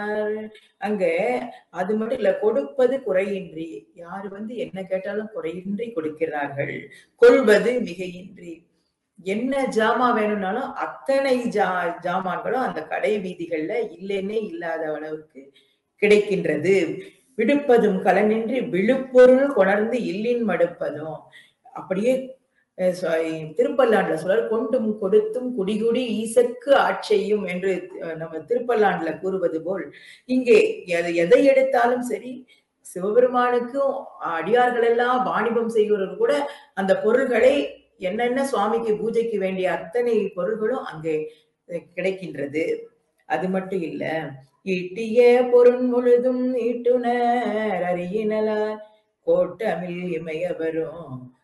அங்க அது மட்டும் இல்ல கொடுப்பது குறையின்றி யாரு வந்து என்ன கேட்டாலும் குறையின்றி கொடுக்கிறார்கள் கொள்வது மிகையின்றி என்ன ஜாமா வேணும்னாலும் அத்தனை ஜா ஜாமான்களும் அந்த கடை வீதிகள்ல இல்லைன்னே இல்லாத அளவுக்கு கிடைக்கின்றது விடுப்பதும் கலனின்றி விழுப்பொருள் கொணர்ந்து இல்லின் மடுப்பதும் அப்படியே அஹ் சொ- திருப்பல்லாண்டுல சொல்றார் கொண்டும் கொடுத்தும் குடிகுடி ஈசற்கு ஆட்செய்யும் என்று அஹ், நம்ம திருப்பல்லாண்டுல கூறுவது போல் இங்கே எதை எதை எடுத்தாலும் சரி சிவபெருமானுக்கும் அடியார்கள் எல்லாம் வாணிபம் செய்கிறவர்கள் கூட அந்த பொருள்களை என்னென்ன சுவாமிக்கு பூஜைக்கு வேண்டிய அத்தனை பொருள்களும் அங்கே அஹ், கிடைக்கின்றது அது மட்டும் இல்ல ஈட்டிய பொருள் முழுதும் ஈட்டுனர் அறியினலார் கோட்டமில் இமையவரும்